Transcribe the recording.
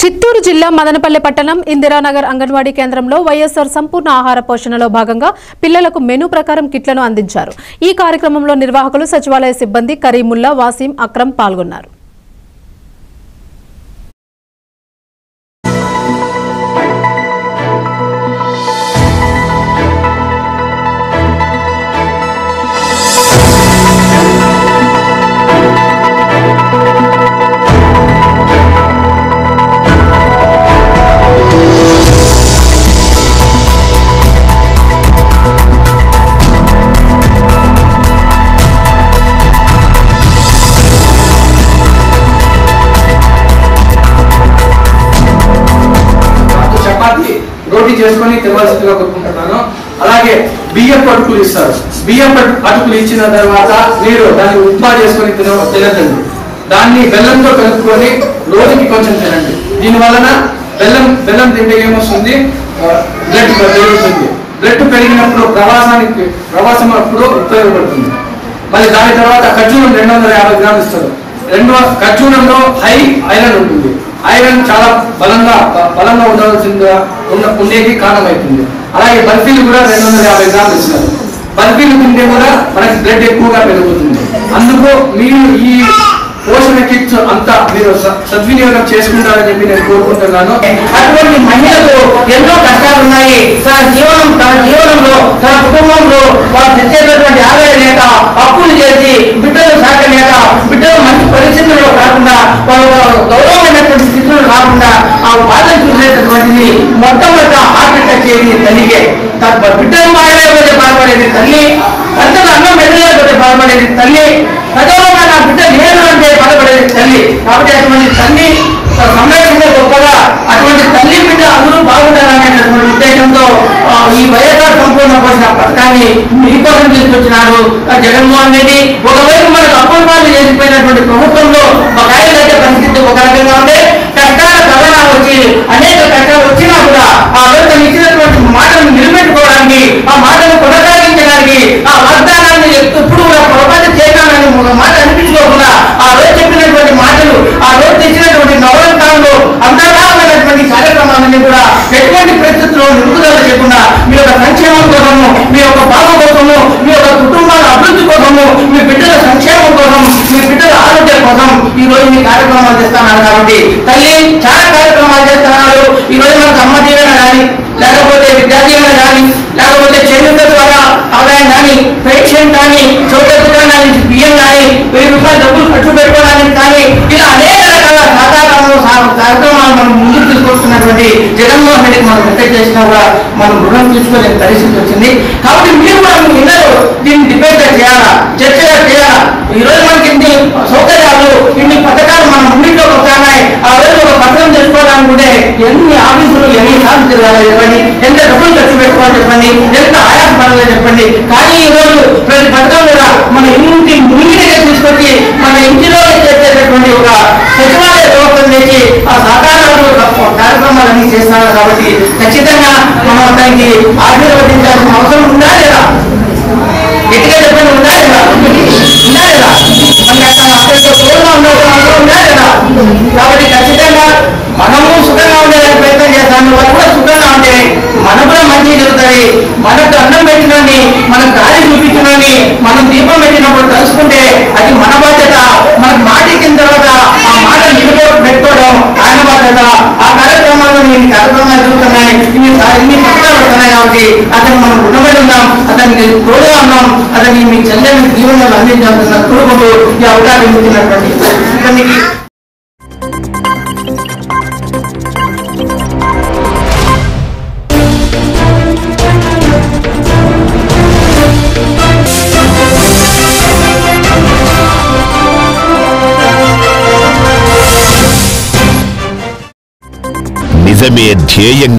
చిత్తూరు జిల్లా మదనపల్లె పట్టణం ఇందిరానగర్ అంగన్వాడీ కేంద్రంలో వైఎస్ఆర్ సంపూర్ణ ఆహార పోషణలో భాగంగా పిల్లలకు మెనూ ప్రకారం కిట్లను అందించారు ఈ కార్యక్రమంలో నిర్వాహకులు సచివాలయ సిబ్బంది కరీముల్లా వాసీం అక్రమ్ పాల్గొన్నారు దాంతో చపాతి రోటీ చేసుకొని తినవలసిందిగా కోరుకుంటున్నాను అలాగే బియ్యం అటుకులు ఇస్తారు బియ్యం అటు- అటుకులు ఇచ్చిన తర్వాత మీరు దాన్ని ఉప్మా చేసుకొని తిన తినదండి దాన్ని బెల్లంతో కలుపుకొని రోజుకి కొంచెం తినండి దీని వలన బెల్లం బెల్లం తింటే ఏమొస్తుంది బ్లడ్ పెరుగుతుంది బ్లడ్ పెరిగినప్పుడు ప్రవాసానికి ప్రవాసం అప్పుడు ఉపయోగపడుతుంది మళ్ళీ దాని తర్వాత ఖర్జూరం రెండు వందల యాభై గ్రాములు ఇస్తారు రెండు ఖర్జూరంలో హై ఐరన్ ఉంటుంది ఐరన్ చాలా బలంగా బ- బలంగా ఉండాల్సిందిగా ఉన్న ఉండేది కారణమవుతుంది అలాగే బర్ఫీలు కూడా రెండు వందల యాభై గ్రాములు ఇస్తారు బర్ఫీలు తింటే కూడా మనకి బ్లడ్ ఎక్కువగా పెరుగుతుంది అందుకు మీరు ఈ పోషణ కిట్స్ అంతా మీరు స- సద్వినియోగం చేసుకుంటారని చెప్పి నేను కోరుకుంటున్నాను అటువంటి మహిళలకు ఎన్నో కష్టాలు ఉన్నాయి తన జీవనం తన జీవనంలో తన కుటుంబంలో వారు తెచ్చేటటువంటి ఆదాయం లేక అప్పులు చేసి బిడ్డలు సాకలేక బిడ్డలు మంచి పరిస్థితుల్లో కాకుండా వాళ్ళు గౌరవమైనటువంటి స్థితిలో రాకుండా ఆ బాధను చూసేటటువంటిది మొట్టమొదట హార్ట్ అటాక్ చేయని తల్లికే తప్ప బిడ్డలు మాయలేకపోతే బాధపడేది తల్లి భర్తలు అన్నం పెట్టలేకపోతే బాధపడేది తల్లి ప్రజల్లో నా బిడ్డ లేదు అంటే బాధపడేది తల్లి కాబట్టి అటువంటి తల్లి సంరక్షణ గొప్పగా అటువంటి తల్లి బిడ్డ అందరూ బాగుండాలనేటటువంటి ఉద్దేశంతో ఆ, ఈ వైఎస్ఆర్ సంపూర్ణ పోషణ పథకాన్ని మీకోసం తీసుకొచ్చినారు ఆ జగన్మోహన్ రెడ్డి ఒకవైపు మనకు అపూర్వాలు చేసిపోయినటువంటి ప్రభుత్వంలో ఒక ఆయన అయితే పరిస్థితి ఒక రకంగా ఉంటే కష్టాల కరోనా వచ్చి అనేక కష్టాలు వచ్చినా కూడా ఆ రోజు తను ఇచ్చినటువంటి మాటను నిలబెట్టుకోవడానికి ఆ మాటను కొనసాగించడానికి ఆ వాగ్దానాన్ని ఎప్పుడు కూడా పొరపాటు చేయడానికి ఒక మాట అనిపించుకోకుండా ఆ రోజు చెప్పినటువంటి మాటలు ఆ రోజు తెచ్చినటువంటి నవరంతాలు అంతర్భాగమైనటువంటి కార్యక్రమాలన్నీ కూడా ఎటువంటి పరిస్థితుల్లో నిలుపుదల చేయకుండా మీ యొక్క సంక్షేమం కోసము మీ యొక్క బాధ కోసము మీ యొక్క కుటుంబాల అభివృద్ధి కోసము మీ బిడ్డల సంక్షేమం కోసం మీ బిడ్డల ఆరోగ్యం కోసం ఈ రోజు మీ కార్యక్రమాలు చేస్తున్నారు కాబట్టి తల్లి చాలా కార్యక్రమాలు చేస్తున్నారు ఈ రోజు మనకు అమ్మ దీవెన కానీ లేకపోతే విద్యా దీవెన కానీ లేకపోతే చేనేత ద్వారా ఆదాయం కానీ పెన్షన్ కానీ చోట దుకాణానికి బియ్యం కానీ వెయ్యి రూపాయలు డబ్బులు ఖర్చు పెట్టుకోవడానికి కానీ ఇలా అనేక రకాల సహకారంలో కార్యక్రమాలు మనం ముందుకు తీసుకొస్తున్నటువంటి జగన్మోహన్ రెడ్డికి మనం రిటైర్ చేసినా కూడా మనం రుణం తీసుకోలేని పరిస్థితి వచ్చింది కాబట్టి మీరు కూడా మీ ఇళ్ళలో దీన్ని డిబేట్ చేయాలా చర్చగా చేయాలా ఈ రోజు మనకి ఇన్ని సౌకర్యాలు ఇన్ని పథకాలు మన ముందులోకి వస్తున్నాయి ఆ రోజు ఒక పథకం చేసుకోవడానికి ఉంటే ఎన్ని ఆఫీసులు ఎన్ని సార్లు తిరగాలి చెప్పండి ఎంత డబ్బులు ఖర్చు పెట్టుకోవాలి చెప్పండి ఎంత ఆయాస పడాలి చెప్పండి కానీ ఈ రోజు ప్రతి పథకం కూడా మన ఇంటి ముంగిటిగా తీసుకొచ్చి మన ఇంటిలో చేసేటటువంటి ఒక సచివాలయ వ్యవస్థను తెచ్చి ఆ సహకారాలు కార్యక్రమాలన్నీ చేస్తున్నారు కాబట్టి ఖచ్చితంగా మనం దానికి ఆశీర్వదించాల్సిన అవసరం ఉందా లేదా గట్టిగా చెప్పండి ఉందా లేదా ఉందా లేదా మనకి అక్కడ అక్కడితో తోడుగా ఉండాల్సిన అవసరం ఉందా లేదా కాబట్టి ఖచ్చితంగా మనము సుఖంగా ఉండేదానికి ప్రయత్నం చేస్తాము వాళ్ళు కూడా సుఖంగా ఉంటే మనకు కూడా మంచి జరుగుతుంది మనకు అన్నం పెట్టినని మనకు గాలి చూపించినని మనం దీపం పెట్టినప్పుడు తలుసుకుంటే అది మన బాధ్యత మనకు మాట ఇచ్చిన తర్వాత ఆ మాట నిలబె పెట్టుకోవడం ఆయన బాధ్యత ఆ కార్యక్రమాల్లో ఇన్ని కార్యక్రమాలు జరుగుతున్నాయి ఇన్ని సా- ఇన్ని పథకాలు వస్తున్నాయి కాబట్టి అతను మనం రుణపడి ఉన్నాం అతనికి తోడుగా ఉన్నాం అతన్ని మీ చెల్లెని జీవనాలు అందించాల్సిన కోరుకుంటూ ఈ అవకాశం ఇచ్చినటువంటి సిబ్బందికి నిజమే ధ్యేయం